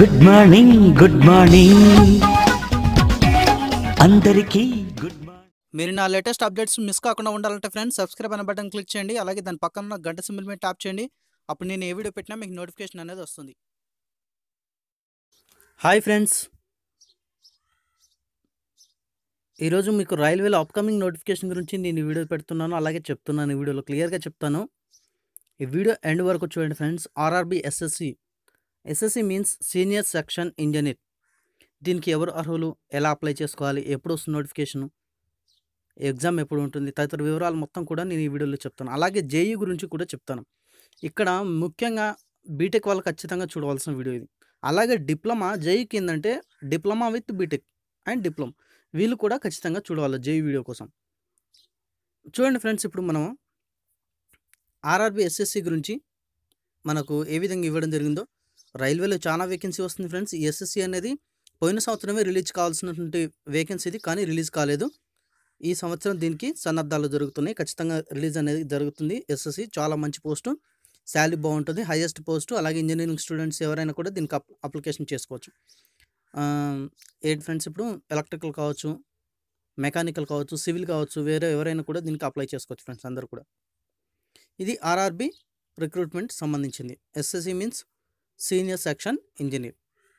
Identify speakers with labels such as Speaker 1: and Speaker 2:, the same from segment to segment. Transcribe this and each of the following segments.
Speaker 1: good morning good morning అందరికీ good morning
Speaker 2: మీరు నా లేటెస్ట్ అప్డేట్స్ మిస్ కాకుండా ఉండాలంటే ఫ్రెండ్స్ సబ్స్క్రైబ్ అనే బటన్ క్లిక్ చేయండి అలాగే దాని పక్కన ఉన్న గంట సింబల్ మీద ట్యాప్ చేయండి అప్పుడు నేను ఏ వీడియో పెట్టినా మీకు నోటిఫికేషన్ అనేది వస్తుంది హాయ్ ఫ్రెండ్స్ ఈరోజు మీకు రైల్వేలో అప్కమింగ్ నోటిఫికేషన్ గురించి నేను ఈ వీడియో పెడుతున్నాను అలాగే చెప్తున్నాను ఈ వీడియోలో క్లియర్గా చెప్తాను ఈ వీడియో ఎండ్ వరకు చూడండి friends RRB SSC SSC means senior section engineer దీనికి ఎవరు అర్హులు ఎలా అప్లై చేసుకోవాలి ఎప్పుడు వస్తుంది నోటిఫికేషన్ ఎగ్జామ్ ఎప్పుడు ఉంటుంది తదితర వివరాలు మొత్తం కూడా నేను ఈ వీడియోలో చెప్తాను అలాగే జేఈ గురించి కూడా చెప్తాను ఇక్కడ ముఖ్యంగా బీటెక్ వాళ్ళు ఖచ్చితంగా చూడవలసిన వీడియో ఇది అలాగే డిప్లొమా జేఈకి ఏంటంటే diploma with BTech and diploma వీళ్ళు కూడా ఖచ్చితంగా చూడవాలి జేఈ వీడియో కోసం చూడండి ఫ్రెండ్స్ ఇప్పుడు మనం ఆర్ఆర్బి ఎస్ఎస్సి గురించి మనకు ఏ విధంగా ఇవ్వడం జరిగిందో రైల్వేలో చాలా వేకెన్సీ వస్తుంది ఫ్రెండ్స్ ఈ ఎస్ఎస్సి అనేది పోయిన సంవత్సరమే రిలీజ్ కావాల్సినటువంటి వేకెన్సీ ఇది కానీ రిలీజ్ కాలేదు ఈ సంవత్సరం దీనికి సన్నద్ధాలు జరుగుతున్నాయి ఖచ్చితంగా రిలీజ్ అనేది జరుగుతుంది ఎస్ఎస్సి చాలా మంచి పోస్టు శాలరీ బాగుంటుంది హైయెస్ట్ పోస్టు అలాగే ఇంజనీరింగ్ స్టూడెంట్స్ ఎవరైనా కూడా దీనికి అప్ అప్లికేషన్ చేసుకోవచ్చు ఆ, ఏంటి ఫ్రెండ్స్ ఇప్పుడు ఎలక్ట్రికల్ కావచ్చు మెకానికల్ కావచ్చు సివిల్ కావచ్చు వేరే ఎవరైనా కూడా దీనికి అప్లై చేసుకోవచ్చు ఫ్రెండ్స్ అందరూ కూడా ఇది ఆర్ఆర్బి రిక్రూట్మెంట్ సంబంధించింది SSC means senior section engineer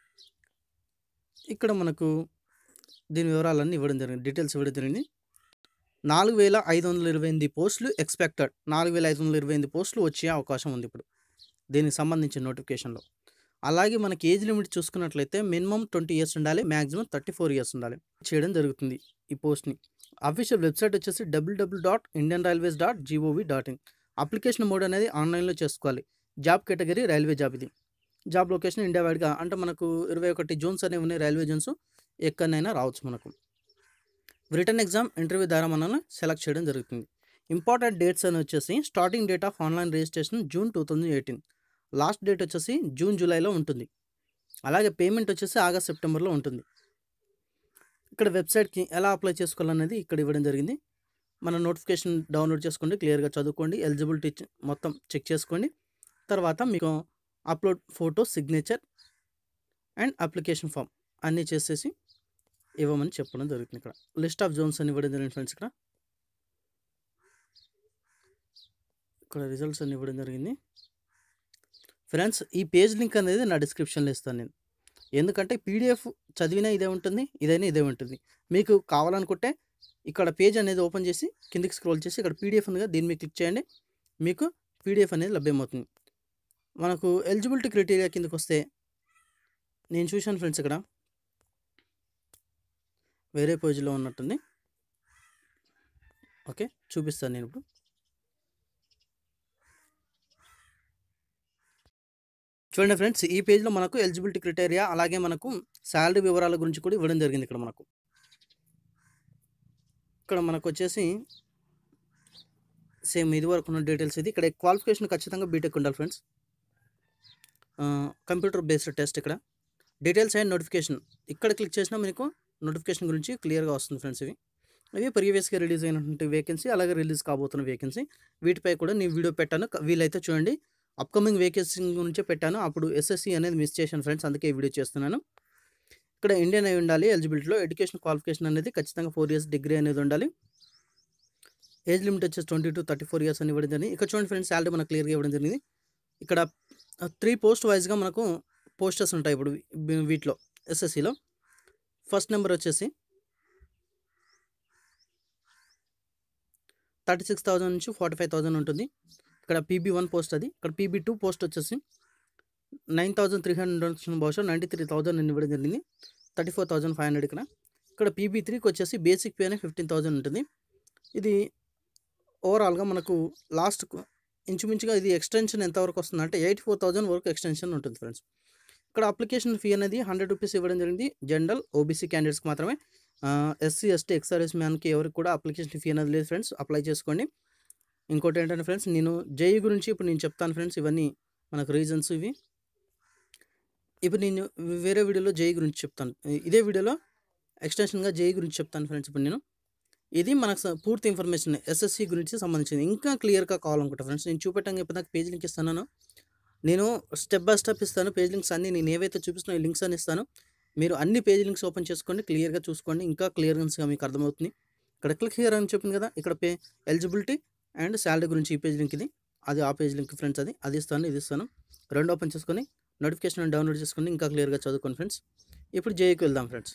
Speaker 2: ఇక్కడ మనకు దీని వివరాలన్నీ ఇవ్వడం జరిగింది డీటెయిల్స్ ఇవ్వడం జరిగింది నాలుగు వేల ఐదు వందల ఇరవై ఎనిమిది పోస్టులు ఎక్స్పెక్టెడ్ నాలుగు వేల ఐదు వందల ఇరవై ఎనిమిది పోస్టులు వచ్చే అవకాశం ఉంది ఇప్పుడు దీనికి సంబంధించిన నోటిఫికేషన్లో అలాగే మనకి ఏజ్ లిమిట్ చూసుకున్నట్లయితే మినిమం ట్వంటీ ఇయర్స్ ఉండాలి మ్యాక్సిమం థర్టీ ఫోర్ ఇయర్స్ ఉండాలి చేయడం జరుగుతుంది ఈ పోస్ట్ని అఫీషియల్ వెబ్సైట్ వచ్చేసి WWW dot Indian railways dot GOV dot in application mode అనేది ఆన్లైన్లో చేసుకోవాలి జాబ్ కేటగిరీ రైల్వే జాబ్ ఇది జాబ్ లొకేషన్ ఇండియా వైడ్గా అంటే మనకు ఇరవై ఒకటి జోన్స్ అనేవి ఉన్నాయి రైల్వే జోన్స్ ఎక్కడైనా రావచ్చు మనకు రిటర్న్ ఎగ్జామ్ ఇంటర్వ్యూ ద్వారా మనల్ని సెలెక్ట్ చేయడం జరుగుతుంది ఇంపార్టెంట్ డేట్స్ అని వచ్చేసి starting date of online registration June two thousand eighteen last date వచ్చేసి జూన్ జూలైలో ఉంటుంది అలాగే పేమెంట్ వచ్చేసి ఆగస్ట్ సెప్టెంబర్లో ఉంటుంది ఇక్కడ వెబ్సైట్కి ఎలా అప్లై చేసుకోవాలనేది ఇక్కడ ఇవ్వడం జరిగింది మన నోటిఫికేషన్ డౌన్లోడ్ చేసుకోండి క్లియర్గా చదువుకోండి ఎలిజిబిలిటీ చె- మొత్తం చెక్ చేసుకోండి తర్వాత మీకు upload photo signature and application form అన్నీ చేసేసి ఇవ్వమని చెప్పడం జరుగుతుంది ఇక్కడ లిస్ట్ ఆఫ్ జోన్స్ అని ఇవ్వడం జరిగింది ఫ్రెండ్స్ ఇక్కడ ఇక్కడ రిజల్ట్స్ అన్ని ఇవ్వడం జరిగింది ఫ్రెండ్స్ ఈ పేజ్ లింక్ అనేది నా డిస్క్రిప్షన్లో ఇస్తాను నేను ఎందుకంటే పీడిఎఫ్ చదివినా ఇదే ఉంటుంది ఇదైనా ఇదే ఉంటుంది మీకు కావాలనుకుంటే ఇక్కడ పేజ్ అనేది ఓపెన్ చేసి కిందికి స్క్రోల్ చేసి ఇక్కడ పీడిఎఫ్ ఉందిగా దీని మీద క్లిక్ చేయండి మీకు పీడిఎఫ్ అనేది లభ్యమవుతుంది మనకు ఎలిజిబిలిటీ క్రైటీరియా కిందకి వస్తే నేను చూశాను ఫ్రెండ్స్ ఇక్కడ వేరే పేజ్లో ఉన్నట్టుంది ఓకే చూపిస్తాను నేను ఇప్పుడు చూడండి ఫ్రెండ్స్ ఈ పేజ్లో మనకు ఎలిజిబిలిటీ క్రైటీరియా అలాగే మనకు శాలరీ వివరాల గురించి కూడా ఇవ్వడం జరిగింది ఇక్కడ మనకు ఇక్కడ మనకు వచ్చేసి సేమ్ ఇది వరకు ఉన్న డీటెయిల్స్ ఇది ఇక్కడ క్వాలిఫికేషన్ ఖచ్చితంగా బీటెక్ ఉండాలి ఫ్రెండ్స్ కంప్యూటర్ బేస్డ్ టెస్ట్ ఇక్కడ డీటెయిల్స్ అండ్ నోటిఫికేషన్ ఇక్కడ క్లిక్ చేసినా మీకు నోటిఫికేషన్ గురించి క్లియర్గా వస్తుంది ఫ్రెండ్స్ ఇవి ఇవి ప్రీవియస్గా రిలీజ్ అయినటువంటి వేకెన్సీ అలాగే రిలీజ్ కాబోతున్న వేకెన్సీ వీటిపై కూడా నేను వీడియో పెట్టాను క- వీలైతే చూడండి అప్కమింగ్ వేకెన్సీ గురించే పెట్టాను అప్పుడు ఎస్ఎస్సి అనేది మిస్ చేశాను ఫ్రెండ్స్ అందుకే ఈ వీడియో చేస్తున్నాను ఇక్కడ ఇండియన్ అయి ఉండాలి ఎలిజిబిలిటీలో ఎడ్యుకేషన్ క్వాలిఫికేషన్ అనేది ఖచ్చితంగా ఫోర్ ఇయర్స్ డిగ్రీ అనేది ఉండాలి ఏజ్ లిమిట్ వచ్చేసి twenty to thirty four years అని ఇవ్వడం జరిగింది ఇక్కడ చూడండి ఫ్రెండ్స్ శాలరీ మనకు క్లియర్గా ఇవ్వడం జరిగింది ఇక్కడ త్రీ పోస్ట్ వైజ్గా మనకు పోస్టర్స్ ఉంటాయి ఇప్పుడు వీ- వీటిలో ఎస్ఎస్సిలో ఫస్ట్ నెంబర్ వచ్చేసి థర్టీ సిక్స్ థౌజండ్ నుంచి ఫార్టీ ఫైవ్ థౌజండ్ ఉంటుంది ఇక్కడ పీబీ వన్ పోస్ట్ అది ఇక్కడ పీబీ టూ పోస్ట్ వచ్చేసి నైన్ థౌజండ్ త్రీ హండ్రెడ్ వచ్చిన బహుశా నైంటీ త్రీ థౌజండ్ అని ఇవ్వడం జరిగింది thirty four thousand five hundred ఇక్కడ ఇక్కడ పీబీ త్రీకి వచ్చేసి బేసిక్ పే అనేది ఫిఫ్టీన్ థౌజండ్ ఉంటుంది ఇది ఓవరాల్గా మనకు లాస్ట్ ఇంచుమించుగా ఇది ఎక్స్టెన్షన్ ఎంతవరకు వస్తుందంటే ఎయిటీ ఫోర్ థౌజండ్ వరకు ఎక్స్టెన్షన్ ఉంటుంది ఫ్రెండ్స్ ఇక్కడ అప్లికేషన్ ఫీ అనేది హండ్రెడ్ రూపీస్ ఇవ్వడం జరిగింది జనరల్ ఓబీసీ క్యాండిడేట్స్కి మాత్రమే ఎస్సీ ఎస్టీ ఎక్స్ఆర్ఎస్ మ్యాన్కి ఎవరికి కూడా అప్లికేషన్ ఫీ అనేది లేదు ఫ్రెండ్స్ అప్లై చేసుకోండి ఇంకోటి ఏంటంటే ఫ్రెండ్స్ నేను జేఈ గురించి ఇప్పుడు నేను చెప్తాను ఫ్రెండ్స్ ఇవన్నీ మనకు రీజన్స్ ఇవి ఇప్పుడు నేను వేరే వీడియోలో జేఈ గురించి చెప్తాను ఇదే వీడియోలో ఎక్స్టెన్షన్గా జేఈ గురించి చెప్తాను ఫ్రెండ్స్ ఇప్పుడు నేను ఇది మనకు స- పూర్తి ఇన్ఫర్మేషన్ ఎస్ఎస్సి గురించి సంబంధించింది ఇంకా క్లియర్గా కావాలనుకుంటా ఫ్రెండ్స్ నేను చూపెట్టంగా ఇప్పుడు నాకు పేజ్ లింక్ ఇస్తున్నాను నేను స్టెప్ బై స్టెప్ ఇస్తాను పేజ్ లింక్స్ అన్నీ నేను ఏవైతే చూపిస్తున్నా ఈ లింక్స్ అని ఇస్తాను మీరు అన్ని పేజ్ లింక్స్ ఓపెన్ చేసుకోండి క్లియర్గా చూసుకోండి ఇంకా క్లియర్గా మీకు అర్థమవుతుంది ఇక్కడ క్లిక్ హియర్ అని చెప్పింది కదా ఇక్కడ పే ఎలిజిబిలిటీ అండ్ శాలరీ గురించి ఈ పేజ్ లింక్ ఇది అది ఆ పేజ్ లింక్ ఫ్రెండ్స్ అది అది ఇస్తాను ఇది ఇస్తాను రెండు ఓపెన్ చేసుకొని నోటిఫికేషన్ డౌన్లోడ్ చేసుకొని ఇంకా క్లియర్గా చదువుకోండి ఫ్రెండ్స్ ఇప్పుడు జేఈకి వెళ్దాం ఫ్రెండ్స్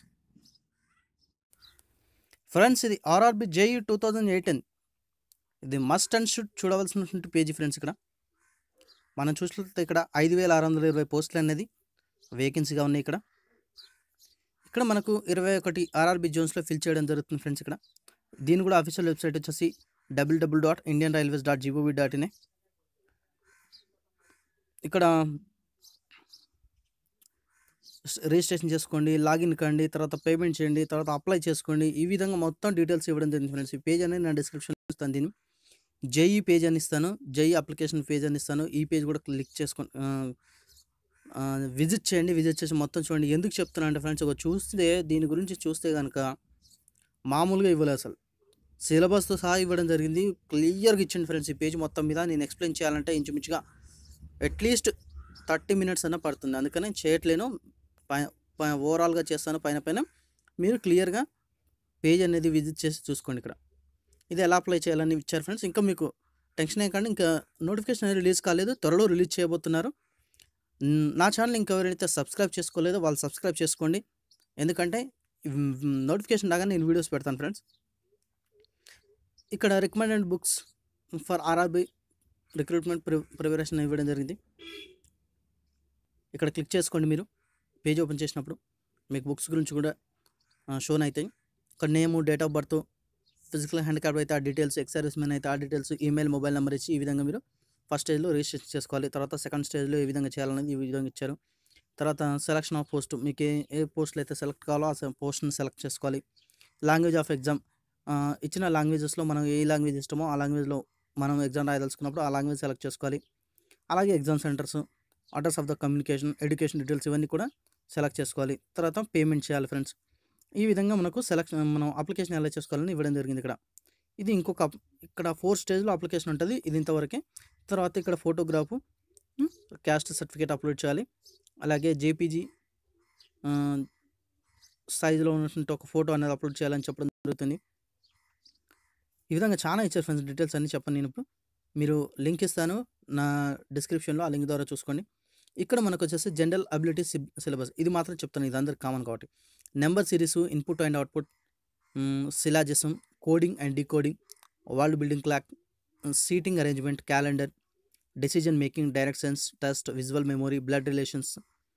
Speaker 2: ఫ్రెండ్స్ ఇది RRB JE two thousand eighteen ఇది మస్ట్ అండ్ షుడ్ చూడవలసినటువంటి పేజీ ఫ్రెండ్స్ ఇక్కడ మనం చూసినట్లయితే ఇక్కడ ఐదు వేల ఆరు వందల ఇరవై పోస్టులు అనేది వేకెన్సీగా ఉన్నాయి ఇక్కడ ఇక్కడ మనకు ఇరవై ఒకటి ఆర్ఆర్బి జోన్స్లో ఫిల్ చేయడం జరుగుతుంది ఫ్రెండ్స్ ఇక్కడ దీని కూడా అఫీషియల్ వెబ్సైట్ వచ్చేసి W W dot Indian railways dot GOV dot in ఇక్కడ రిజిస్ట్రేషన్ చేసుకోండి లాగిన్ కండి తర్వాత పేమెంట్ చేయండి తర్వాత అప్లై చేసుకోండి ఈ విధంగా మొత్తం డీటెయిల్స్ ఇవ్వడం జరిగింది ఫ్రెండ్స్ ఈ పేజ్ అనేది నేను డిస్క్రిప్షన్లో ఇస్తాను దీన్ని జేఈ పేజ్ అని ఇస్తాను జేఈ అప్లికేషన్ పేజ్ అని ఇస్తాను ఈ పేజ్ కూడా క్లిక్ చేసుకొని విజిట్ చేయండి విజిట్ చేసి మొత్తం చూడండి ఎందుకు చెప్తున్నా అంటే ఫ్రెండ్స్ ఒక చూస్తే దీని గురించి చూస్తే కనుక మామూలుగా ఇవ్వలేదు అసలు సిలబస్తో సహా ఇవ్వడం జరిగింది క్లియర్గా ఇచ్చింది ఫ్రెండ్స్ ఈ పేజ్ మొత్తం మీద నేను ఎక్స్ప్లెయిన్ చేయాలంటే ఇంచుమించుగా అట్లీస్ట్ థర్టీ మినిట్స్ అన్న పడుతుంది అందుకని చేయట్లేను పై పై ఓవరాల్గా చేస్తాను పైన పైన మీరు క్లియర్గా పేజ్ అనేది విజిట్ చేసి చూసుకోండి ఇక్కడ ఇది ఎలా అప్లై చేయాలని ఇచ్చారు ఫ్రెండ్స్ ఇంకా మీకు టెన్షన్ ఏకండి ఇంకా నోటిఫికేషన్ అనేది రిలీజ్ కాలేదు త్వరలో రిలీజ్ చేయబోతున్నారు న్- నా ఛానల్ ఇంకా ఎవరైతే సబ్స్క్రైబ్ చేసుకోలేదో వాళ్ళు సబ్స్క్రైబ్ చేసుకోండి ఎందుకంటే నోటిఫికేషన్ రాగానే నేను వీడియోస్ పెడతాను ఫ్రెండ్స్ ఇక్కడ recommended books for RRB recruitment pre preparation ఇవ్వడం జరిగింది ఇక్కడ క్లిక్ చేసుకోండి మీరు పేజ్ ఓపెన్ చేసినప్పుడు మీకు బుక్స్ గురించి కూడా షోన్ అవుతాయి ఇక్కడ name date of birth physical handicap అయితే ఆ డీటెయిల్స్ ఎక్స్ సర్వీస్ మెన్ అయితే ఆ డీటెయిల్స్ ఈమెయిల్ మొబైల్ నెంబర్ ఇచ్చి ఈ విధంగా మీరు ఫస్ట్ స్టేజ్లో రిజిస్ట్రేషన్ చేసుకోవాలి తర్వాత సెకండ్ స్టేజ్లో ఏ విధంగా చేయాలనేది ఈ విధంగా ఇచ్చారు తర్వాత సెలక్షన్ ఆఫ్ పోస్ట్ మీకు ఏ ఏ పోస్టులు అయితే సెలెక్ట్ కావాలో ఆ పోస్ట్ని సెలెక్ట్ చేసుకోవాలి లాంగ్వేజ్ ఆఫ్ ఎగ్జామ్ ఇచ్చిన లాంగ్వేజెస్లో మనం ఏ లాంగ్వేజ్ ఇష్టమో ఆ లాంగ్వేజ్లో మనం ఎగ్జామ్ రాయదలుచుకున్నప్పుడు ఆ లాంగ్వేజ్ సెలెక్ట్ చేసుకోవాలి అలాగే exam centres address of the communication education details ఇవన్నీ కూడా సెలెక్ట్ చేసుకోవాలి తర్వాత పేమెంట్ చేయాలి ఫ్రెండ్స్ ఈ విధంగా మనకు సెలెక్షన్ మనం అప్లికేషన్ ఎలా చేసుకోవాలని ఇవ్వడం జరిగింది ఇక్కడ ఇది ఇంకొక అప్- ఇక్కడ ఫోర్ స్టేజ్లో అప్లికేషన్ ఉంటుంది ఇది ఇంతవరకే తర్వాత ఇక్కడ ఫోటోగ్రాఫ్ క్యాస్ట్ సర్టిఫికేట్ అప్లోడ్ చేయాలి అలాగే జేపీజీ సైజులో ఉన్నటువంటి ఒక ఫోటో అనేది అప్లోడ్ చేయాలని చెప్పడం జరుగుతుంది ఈ విధంగా చాలా ఇచ్చారు ఫ్రెండ్స్ డీటెయిల్స్ అన్నీ చెప్పను నేను ఇప్పుడు మీరు లింక్ ఇస్తాను నా డిస్క్రిప్షన్లో ఆ లింక్ ద్వారా చూసుకోండి ఇక్కడ మనకు వచ్చేసి జనరల్ అబిలిటీ సిలబస్ ఇది మాత్రం చెప్తాను ఇది అందరికి కామన్ కాబట్టి number series input and output syllogism coding and decoding world building clock seating arrangement calendar decision making directions test visual memory blood relations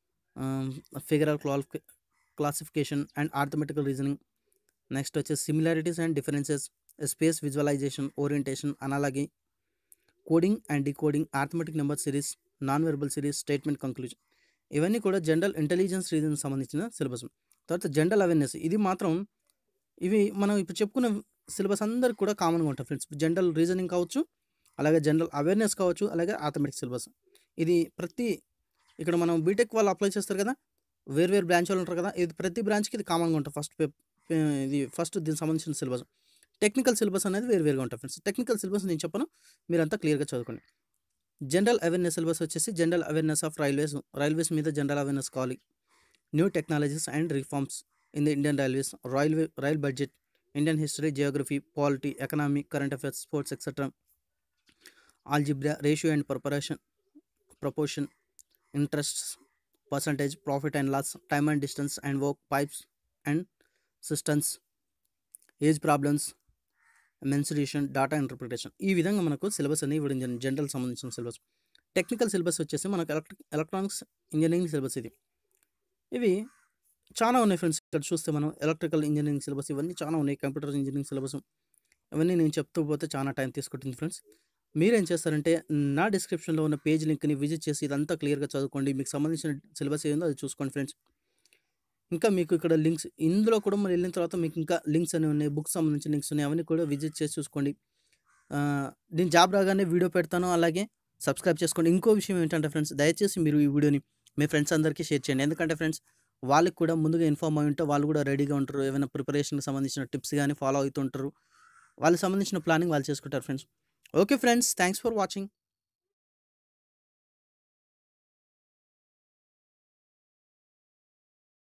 Speaker 2: figural క్లాలిఫి classification and arithmetical reasoning next వచ్చేసి similarities and differences space visualisation orientation analogy coding and decoding arithmetic number series non verbal series statement conclusion ఇవన్నీ కూడా general intelligence reason సంబంధించిన syllabus తర్వాత general awareness ఇది మాత్రం ఇవి మనం ఇప్పుడు చెప్పుకున్న సిలబస్ అందరికి కూడా కామన్గా ఉంటుంది ఫ్రెండ్స్ జనరల్ రీజనింగ్ కావచ్చు అలాగే జనరల్ అవేర్నెస్ కావచ్చు అలాగే ఆథమెటిక్ సిలబస్ ఇది ప్రతి ఇక్కడ మనం బీటెక్ వాళ్ళు అప్లై చేస్తారు కదా వేరు వేరు బ్రాంచ్ వాళ్ళు ఉంటారు కదా ఇది ప్రతి బ్రాంచ్కి ఇది కామన్గా ఉంటుంది ఫస్ట్ ఇది ఫస్ట్ దీనికి సంబంధించిన సిలబస్ టెక్నికల్ సిలబస్ అనేది వేరు వేరుగా ఉంటుంది ఫ్రెండ్స్ టెక్నికల్ సిలబస్ నేను చెప్పను మీరంతా క్లియర్గా చదువుకోండి జనరల్ అవేర్నెస్ సిలబస్ వచ్చేసి general awareness of railways railways మీద జనరల్ అవేర్నెస్ కావాలి new technologies and reforms in the Indian railways railway rail budget Indian history geography polity economy current affairs sports etcetera algebra ratio and proportion proportion interests percentage profit and loss time and distance and work pipes and systems age problems mensuration data interpretation ఈ విధంగా మనకు syllabus అనేది ఇవ్వడం జరిగింది general సంబంధించిన syllabus technical syllabus వచ్చేసి మనకు electric electronics engineering syllabus ఇది ఇవి చాలా ఉన్నాయి ఫ్రెండ్స్ ఇక్కడ చూస్తే మనం ఎలక్ట్రికల్ ఇంజనీరింగ్ సిలబస్ ఇవన్నీ చాలా ఉన్నాయి కంప్యూటర్ ఇంజనీరింగ్ సిలబస్ ఇవన్నీ నేను చెప్తూ పోతే చాలా టైం తీసుకుంటుంది ఫ్రెండ్స్ మీరేం చేస్తారంటే నా డిస్క్రిప్షన్లో ఉన్న పేజ్ లింక్ని విజిట్ చేసి ఇదంతా క్లియర్గా చదువుకోండి మీకు సంబంధించిన సిలబస్ ఏందో అది చూసుకోండి ఫ్రెండ్స్ ఇంకా మీకు ఇక్కడ లింక్స్ ఇందులో కూడా మరి వెళ్ళిన తర్వాత మీకు ఇంకా లింక్స్ అనేవి ఉన్నాయి బుక్స్ సంబంధించిన లింక్స్ ఉన్నాయి అవన్నీ కూడా విజిట్ చేసి చూసుకోండి ఆ, నేను జాబ్ రాగానే వీడియో పెడతాను అలాగే సబ్స్క్రైబ్ చేసుకోండి ఇంకో విషయం ఏంటంటే ఫ్రెండ్స్ దయచేసి మీరు ఈ వీడియోని మీ ఫ్రెండ్స్ అందరికీ షేర్ చేయండి ఎందుకంటే ఫ్రెండ్స్ వాళ్ళకి కూడా ముందుగా ఇన్ఫార్మ్ అయి ఉంటే వాళ్ళు కూడా రెడీగా ఉంటారు ఏమైనా ప్రిపరేషన్కి సంబంధించిన టిప్స్ కానీ ఫాలో అవుతుంటారు వాళ్ళకి సంబంధించిన ప్లానింగ్ వాళ్ళు చేసుకుంటారు friends okay friends thanks for watching